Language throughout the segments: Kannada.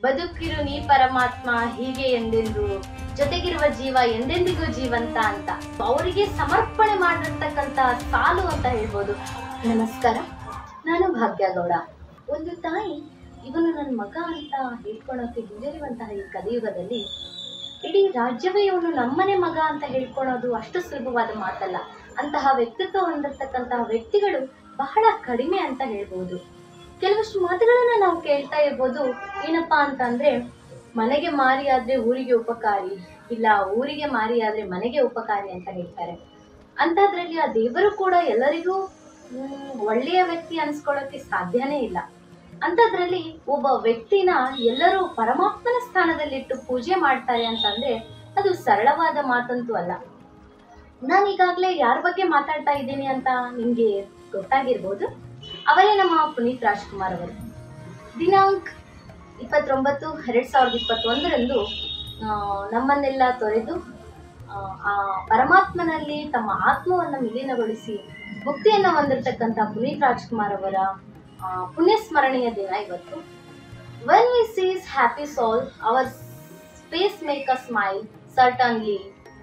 ಬದುಕಿರು ನೀ ಪರಮಾತ್ಮ ಹೀಗೆ ಎಂದೆಂದು ಜೊತೆಗಿರುವ ಜೀವ ಎಂದೆಂದಿಗೂ ಜೀವಂತ ಅಂತ ಅವರಿಗೆ ಸಮರ್ಪಣೆ ಮಾಡಿರ್ತಕ್ಕಂತ ಸಾಲು ಅಂತ ಹೇಳ್ಬೋದು ನಮಸ್ಕಾರ ನಾನು ಭಾಗ್ಯಗೌಡ ಒಂದು ತಾಯಿ ಇವನು ನನ್ನ ಮಗ ಅಂತ ಹೇಳ್ಕೊಳೋಕೆ ಹಿಂಜರಿಯುವಂತಹ ಈ ಕಲಿಯುಗದಲ್ಲಿ ಇಡೀ ರಾಜ್ಯವೇ ಇವನು ನಮ್ಮನೆ ಮಗ ಅಂತ ಹೇಳ್ಕೊಳೋದು ಅಷ್ಟು ಸುಲಭವಾದ ಮಾತಲ್ಲ ಅಂತಹ ವ್ಯಕ್ತಿತ್ವ ಹೊಂದಿರತಕ್ಕಂತಹ ವ್ಯಕ್ತಿಗಳು ಬಹಳ ಕಡಿಮೆ ಅಂತ ಹೇಳ್ಬೋದು ಕೆಲವಷ್ಟು ಮಾತುಗಳನ್ನ ನಾವು ಕೇಳ್ತಾ ಇರ್ಬೋದು ಏನಪ್ಪಾ ಅಂತ ಅಂದ್ರೆ ಮನೆಗೆ ಮಾರಿ ಆದ್ರೆ ಊರಿಗೆ ಉಪಕಾರಿ ಇಲ್ಲ ಊರಿಗೆ ಮಾರಿ ಆದ್ರೆ ಮನೆಗೆ ಉಪಕಾರಿ ಅಂತ ಹೇಳ್ತಾರೆ ಅಂತದ್ರಲ್ಲಿ ಆ ದೇವರು ಕೂಡ ಎಲ್ಲರಿಗೂ ಹ್ಮ್, ಒಳ್ಳೆಯ ವ್ಯಕ್ತಿ ಅನ್ಸ್ಕೊಳ್ಳೋಕೆ ಸಾಧ್ಯನೇ ಇಲ್ಲ ಅಂಥದ್ರಲ್ಲಿ ಒಬ್ಬ ವ್ಯಕ್ತಿನ ಎಲ್ಲರೂ ಪರಮಾತ್ಮನ ಸ್ಥಾನದಲ್ಲಿಟ್ಟು ಪೂಜೆ ಮಾಡ್ತಾರೆ ಅಂತಂದ್ರೆ ಅದು ಸರಳವಾದ ಮಾತಂತೂ ಅಲ್ಲ ನಾನು ಈಗಾಗಲೇ ಯಾರ ಬಗ್ಗೆ ಮಾತಾಡ್ತಾ ಇದ್ದೀನಿ ಅಂತ ನಿಮಗೆ ಗೊತ್ತಾಗಿರ್ಬೋದು ಅವರೇ ನಮ್ಮ ಪುನೀತ್ ರಾಜ್ಕುಮಾರ್ ಅವರು ದಿನಾಂಕ ಇಪ್ಪತ್ತೊಂಬತ್ತು ಎರಡ್ ಸಾವಿರದ ಇಪ್ಪತ್ತೊಂದರಂದು ಆ, ನಮ್ಮನ್ನೆಲ್ಲ ತೊರೆದು ಆ, ಆ ಪರಮಾತ್ಮನಲ್ಲಿ ತಮ್ಮ ಆತ್ಮವನ್ನು ವಿಲೀನಗೊಳಿಸಿ ಮುಕ್ತಿಯನ್ನು ಹೊಂದಿರತಕ್ಕಂಥ ಪುನೀತ್ ರಾಜ್ಕುಮಾರ್ ಅವರ ಆ, ಪುಣ್ಯ ಸ್ಮರಣೆಯ ದಿನ ಇವತ್ತು when we sees happy soul our space make a smile certainly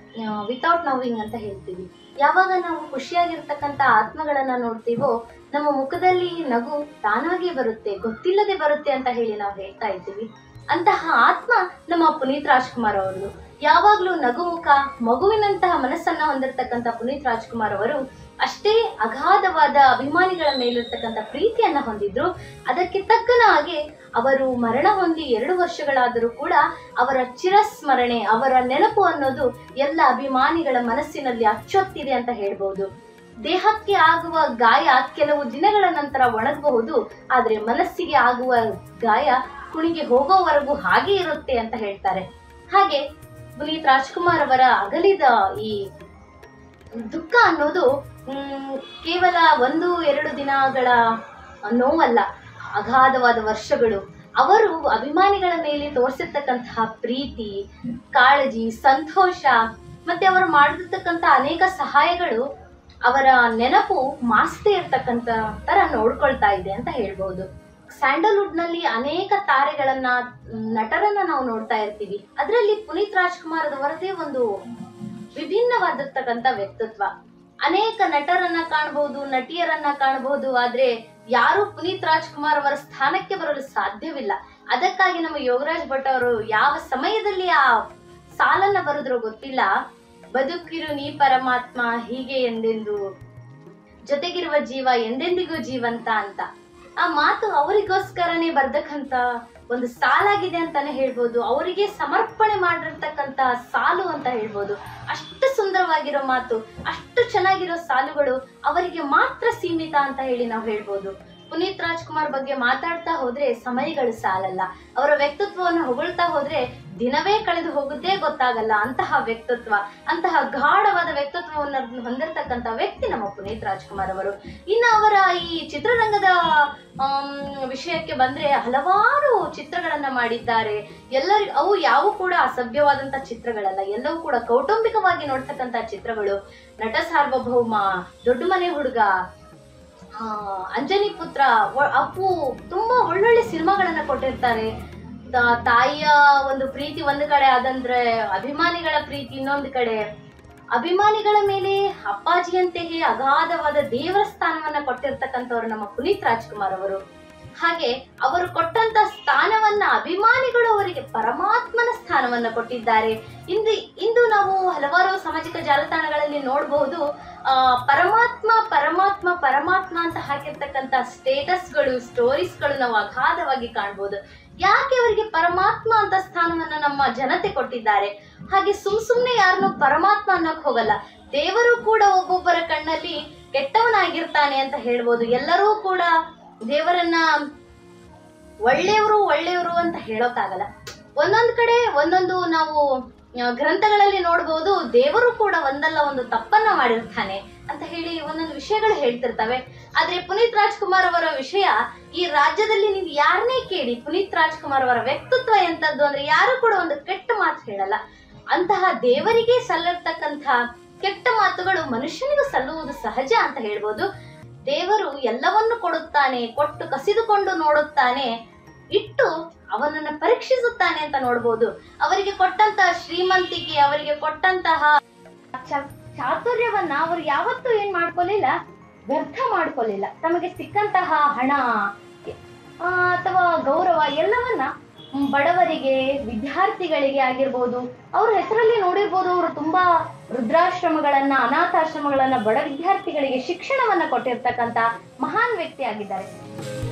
without knowing ಅಂತ ಹೇಳ್ತೀವಿ ಯಾವಾಗ ನಾವು ಖುಷಿಯಾಗಿರ್ತಕ್ಕಂಥ ಆತ್ಮಗಳನ್ನ ನೋಡ್ತೀವೋ ನಮ್ಮ ಮುಖದಲ್ಲಿ ನಗು ತಾನಾಗೆ ಬರುತ್ತೆ ಗೊತ್ತಿಲ್ಲದೆ ಬರುತ್ತೆ ಅಂತ ಹೇಳಿ ನಾವು ಹೇಳ್ತಾ ಇದ್ದೀವಿ ಅಂತಹ ಆತ್ಮ ನಮ್ಮ ಪುನೀತ್ ರಾಜ್ಕುಮಾರ್ ಅವರು ಯಾವಾಗಲೂ ನಗುಮುಖ ಮಗುವಿನಂತಹ ಮನಸ್ಸನ್ನ ಹೊಂದಿರತಕ್ಕಂಥ ಪುನೀತ್ ರಾಜ್ಕುಮಾರ್ ಅವರು ಅಷ್ಟೇ ಅಗಾಧವಾದ ಅಭಿಮಾನಿಗಳ ಮೇಲಿರ್ತಕ್ಕಂಥ ಪ್ರೀತಿಯನ್ನ ಹೊಂದಿದ್ರು ಅದಕ್ಕೆ ತಕ್ಕನ ಹಾಗೆ ಅವರು ಮರಣ ಹೊಂದಿ ಎರಡು ವರ್ಷಗಳಾದರೂ ಕೂಡ ಅವರ ಚಿರಸ್ಮರಣೆ ಅವರ ನೆನಪು ಅನ್ನೋದು ಎಲ್ಲ ಅಭಿಮಾನಿಗಳ ಮನಸ್ಸಿನಲ್ಲಿ ಅಚ್ಚೊತ್ತಿದೆ ಅಂತ ಹೇಳ್ಬೋದು ದೇಹಕ್ಕೆ ಆಗುವ ಗಾಯ ಕೆಲವು ದಿನಗಳ ನಂತರ ಒಣಗಬಹುದು ಆದ್ರೆ ಮನಸ್ಸಿಗೆ ಆಗುವ ಗಾಯ ಕುಣಿಗೆ ಹೋಗೋವರೆಗೂ ಹಾಗೆ ಇರುತ್ತೆ ಅಂತ ಹೇಳ್ತಾರೆ ಹಾಗೆ ಪುನೀತ್ ರಾಜ್ಕುಮಾರ್ ಅವರ ಅಗಲಿದ ಈ ದುಃಖ ಅನ್ನೋದು ಮ್, ಕೇವಲ ಒಂದು ಎರಡು ದಿನಗಳ ನೋವಲ್ಲ ಅಗಾಧವಾದ ವರ್ಷಗಳು ಅವರು ಅಭಿಮಾನಿಗಳ ಮೇಲೆ ತೋರಿಸಿರ್ತಕ್ಕಂತಹ ಪ್ರೀತಿ ಕಾಳಜಿ ಸಂತೋಷ ಮತ್ತೆ ಅವರು ಮಾಡಿರ್ತಕ್ಕಂಥ ಅನೇಕ ಸಹಾಯಗಳು ಅವರ ನೆನಪು ಮಾಸ್ತಿ ಇರ್ತಕ್ಕಂಥ ತರ ನೋಡ್ಕೊಳ್ತಾ ಇದೆ ಅಂತ ಹೇಳ್ಬಹುದು ಸ್ಯಾಂಡಲ್ವುಡ್ ನಲ್ಲಿ ಅನೇಕ ತಾರೆಗಳನ್ನ ಮ್, ನಟರನ್ನ ನಾವು ನೋಡ್ತಾ ಇರ್ತೀವಿ ಅದರಲ್ಲಿ ಪುನೀತ್ ರಾಜ್ಕುಮಾರ್ ಅವರದೇ ಒಂದು ವಿಭಿನ್ನವಾಗಿರ್ತಕ್ಕಂಥ ವ್ಯಕ್ತಿತ್ವ ಅನೇಕ ನಟರನ್ನ ಕಾಣಬಹುದು ನಟಿಯರನ್ನ ಕಾಣಬಹುದು ಆದ್ರೆ ಯಾರು ಪುನೀತ್ ರಾಜ್ಕುಮಾರ್ ಅವರ ಸ್ಥಾನಕ್ಕೆ ಬರಲು ಸಾಧ್ಯವಿಲ್ಲ ಅದಕ್ಕಾಗಿ ನಮ್ಮ ಯೋಗರಾಜ್ ಭಟ್ ಅವರು ಯಾವ ಸಮಯದಲ್ಲಿ ಆ ಸಾಲನ್ನ ಬರೆದ್ರು ಗೊತ್ತಿಲ್ಲ ಬದುಕಿರು ನೀ ಪರಮಾತ್ಮ ಹೀಗೆ ಎಂದೆಂದು ಜೊತೆಗಿರುವ ಜೀವ ಎಂದೆಂದಿಗೂ ಜೀವಂತ ಅಂತ ಆ ಮಾತು ಅವರಿಗೋಸ್ಕರನೇ ಬರ್ದಕ್ಕಂತ ಒಂದು ಸಾಲಾಗಿದೆ ಅಂತಾನೆ ಹೇಳ್ಬೋದು ಅವರಿಗೆ ಸಮರ್ಪಣೆ ಮಾಡಿರ್ತಕ್ಕಂತ ಸಾಲು ಅಂತ ಹೇಳ್ಬೋದು ಅಷ್ಟು ಸುಂದರವಾಗಿರೋ ಮಾತು ಅಷ್ಟು ಚೆನ್ನಾಗಿರೋ ಸಾಲುಗಳು ಅವರಿಗೆ ಮಾತ್ರ ಸೀಮಿತ ಅಂತ ಹೇಳಿ ನಾವು ಹೇಳ್ಬೋದು ಪುನೀತ್ ರಾಜ್ಕುಮಾರ್ ಬಗ್ಗೆ ಮಾತಾಡ್ತಾ ಹೋದ್ರೆ ಸಮಯಗಳು ಸಾಲಲ್ಲ ಅವರ ವ್ಯಕ್ತಿತ್ವವನ್ನು ಹೊಗಳ್ತಾ ಹೋದ್ರೆ ದಿನವೇ ಕಳೆದು ಹೋಗುದೇ ಗೊತ್ತಾಗಲ್ಲ ಅಂತಹ ವ್ಯಕ್ತಿತ್ವ ಅಂತಹ ಗಾಢವಾದ ವ್ಯಕ್ತಿತ್ವವನ್ನು ಹೊಂದಿರತಕ್ಕಂತ ವ್ಯಕ್ತಿ ನಮ್ಮ ಪುನೀತ್ ರಾಜ್ಕುಮಾರ್ ಅವರು ಇನ್ನು ಅವರ ಈ ಚಿತ್ರರಂಗದ ಆಮ್, ವಿಷಯಕ್ಕೆ ಬಂದ್ರೆ ಹಲವಾರು ಚಿತ್ರಗಳನ್ನ ಮಾಡಿದ್ದಾರೆ ಎಲ್ಲರಿ ಅವು ಯಾವು ಕೂಡ ಅಸಭ್ಯವಾದಂತ ಚಿತ್ರಗಳಲ್ಲ ಎಲ್ಲವೂ ಕೂಡ ಕೌಟುಂಬಿಕವಾಗಿ ನೋಡ್ತಕ್ಕಂತ ಚಿತ್ರಗಳು ನಟ ಸಾರ್ವಭೌಮ ದೊಡ್ಡ ಮನೆ ಹುಡುಗ ಆ, ಅಂಜನಿ ಪುತ್ರ ಒ- ಅಪ್ಪು ತುಂಬಾ ಒಳ್ಳೊಳ್ಳೆ ಸಿನಿಮಾಗಳನ್ನ ಕೊಟ್ಟಿರ್ತಾರೆ ತ- ತಾಯಿಯ ಒಂದು ಪ್ರೀತಿ ಒಂದು ಕಡೆ ಅದಂದ್ರೆ ಅಭಿಮಾನಿಗಳ ಪ್ರೀತಿ ಇನ್ನೊಂದು ಕಡೆ ಅಭಿಮಾನಿಗಳ ಮೇಲೆ ಅಪ್ಪಾಜಿಯಂತೆಯೇ ಅಗಾಧವಾದ ದೇವರ ಸ್ಥಾನವನ್ನ ಕೊಟ್ಟಿರ್ತಕ್ಕಂಥವ್ರು ನಮ್ಮ ಪುನೀತ್ ರಾಜ್ಕುಮಾರ್ ಅವರು ಹಾಗೆ ಅವರು ಕೊಟ್ಟಂತ ಸ್ಥಾನವನ್ನ ಅಭಿಮಾನಿಗಳು ಅವರಿಗೆ ಪರಮಾತ್ಮನ ಸ್ಥಾನವನ್ನ ಕೊಟ್ಟಿದ್ದಾರೆ ಇಂದು ಇಂದು ನಾವು ಹಲವಾರು ಸಾಮಾಜಿಕ ಜಾಲತಾಣಗಳಲ್ಲಿ ನೋಡಬಹುದು ಆ ಪರಮಾತ್ಮ ಪರಮಾತ್ಮ ಪರಮಾತ್ಮ ಅಂತ ಹಾಕಿರ್ತಕ್ಕಂಥ ಸ್ಟೇಟಸ್ಗಳು ಸ್ಟೋರೀಸ್ಗಳು ನಾವು ಅಗಾಧವಾಗಿ ಕಾಣ್ಬೋದು ಯಾಕೆ ಅವರಿಗೆ ಪರಮಾತ್ಮ ಅಂತ ಸ್ಥಾನವನ್ನ ನಮ್ಮ ಜನತೆ ಕೊಟ್ಟಿದ್ದಾರೆ ಹಾಗೆ ಸುಮ್ ಸುಮ್ನೆ ಯಾರನ್ನು ಪರಮಾತ್ಮ ಅನ್ನೋಕ್ ಹೋಗಲ್ಲ ದೇವರು ಕೂಡ ಒಬ್ಬೊಬ್ಬರ ಕಣ್ಣಲ್ಲಿ ಕೆಟ್ಟವನಾಗಿರ್ತಾನೆ ಅಂತ ಹೇಳ್ಬೋದು ಎಲ್ಲರೂ ಕೂಡ ದೇವರನ್ನ ಒಳ್ಳೆಯವರು ಒಳ್ಳೆಯವರು ಅಂತ ಹೇಳೋಕ್ಕಾಗಲ್ಲ ಒಂದೊಂದ್ ಕಡೆ ಒಂದೊಂದು ನಾವು ಆ, ಗ್ರಂಥಗಳಲ್ಲಿ ನೋಡ್ಬೋದು ದೇವರು ಕೂಡ ಒಂದಲ್ಲ ಒಂದು ತಪ್ಪನ್ನ ಮಾಡಿರ್ತಾನೆ ಅಂತ ಹೇಳಿ ಒಂದೊಂದು ವಿಷಯಗಳು ಹೇಳ್ತಿರ್ತವೆ ಆದ್ರೆ ಪುನೀತ್ ರಾಜ್ಕುಮಾರ್ ಅವರ ವಿಷಯ ಈ ರಾಜ್ಯದಲ್ಲಿ ನೀವು ಯಾರನ್ನೇ ಕೇಳಿ ಪುನೀತ್ ರಾಜ್ಕುಮಾರ್ ಅವರ ವ್ಯಕ್ತಿತ್ವ ಎಂತದ್ದು ಅಂದ್ರೆ ಯಾರು ಕೂಡ ಒಂದು ಕೆಟ್ಟ ಮಾತು ಹೇಳಲ್ಲ ಅಂತಹ ದೇವರಿಗೆ ಸಲ್ಲಿರ್ತಕ್ಕಂಥ ಕೆಟ್ಟ ಮಾತುಗಳು ಮನುಷ್ಯನಿಗೂ ಸಲ್ಲುವುದು ಸಹಜ ಅಂತ ಹೇಳ್ಬೋದು ದೇವರು ಎಲ್ಲವನ್ನು ಕೊಡುತ್ತಾನೆ ಕೊಟ್ಟು ಕಸಿದುಕೊಂಡು ನೋಡುತ್ತಾನೆ ಇಟ್ಟು ಅವನನ್ನ ಪರೀಕ್ಷಿಸುತ್ತಾನೆ ಅಂತ ನೋಡ್ಬೋದು ಅವರಿಗೆ ಕೊಟ್ಟಂತಹ ಶ್ರೀಮಂತಿಕೆ ಅವರಿಗೆ ಕೊಟ್ಟಂತಹ ಚ- ಚಾತುರ್ಯವನ್ನ ಅವರು ಯಾವತ್ತೂ ಏನ್ ಮಾಡ್ಕೊಲಿಲ್ಲ ವ್ಯರ್ಥ ಮಾಡ್ಕೊಲಿಲ್ಲ ತಮಗೆ ಸಿಕ್ಕಂತಹ ಹಣ ಆ, ಅಥವಾ ಗೌರವ ಎಲ್ಲವನ್ನ ಮ್, ಬಡವರಿಗೆ ವಿದ್ಯಾರ್ಥಿಗಳಿಗೆ ಆಗಿರ್ಬೋದು ಅವ್ರ ಹೆಸರಲ್ಲಿ ನೋಡಿರ್ಬೋದು ಅವರು ತುಂಬಾ ವೃದ್ಧಾಶ್ರಮಗಳನ್ನ ಅನಾಥಾಶ್ರಮಗಳನ್ನ ಬಡ ವಿದ್ಯಾರ್ಥಿಗಳಿಗೆ ಶಿಕ್ಷಣವನ್ನ ಕೊಟ್ಟಿರ್ತಕ್ಕಂತ ಮಹಾನ್ ವ್ಯಕ್ತಿ ಆಗಿದ್ದಾರೆ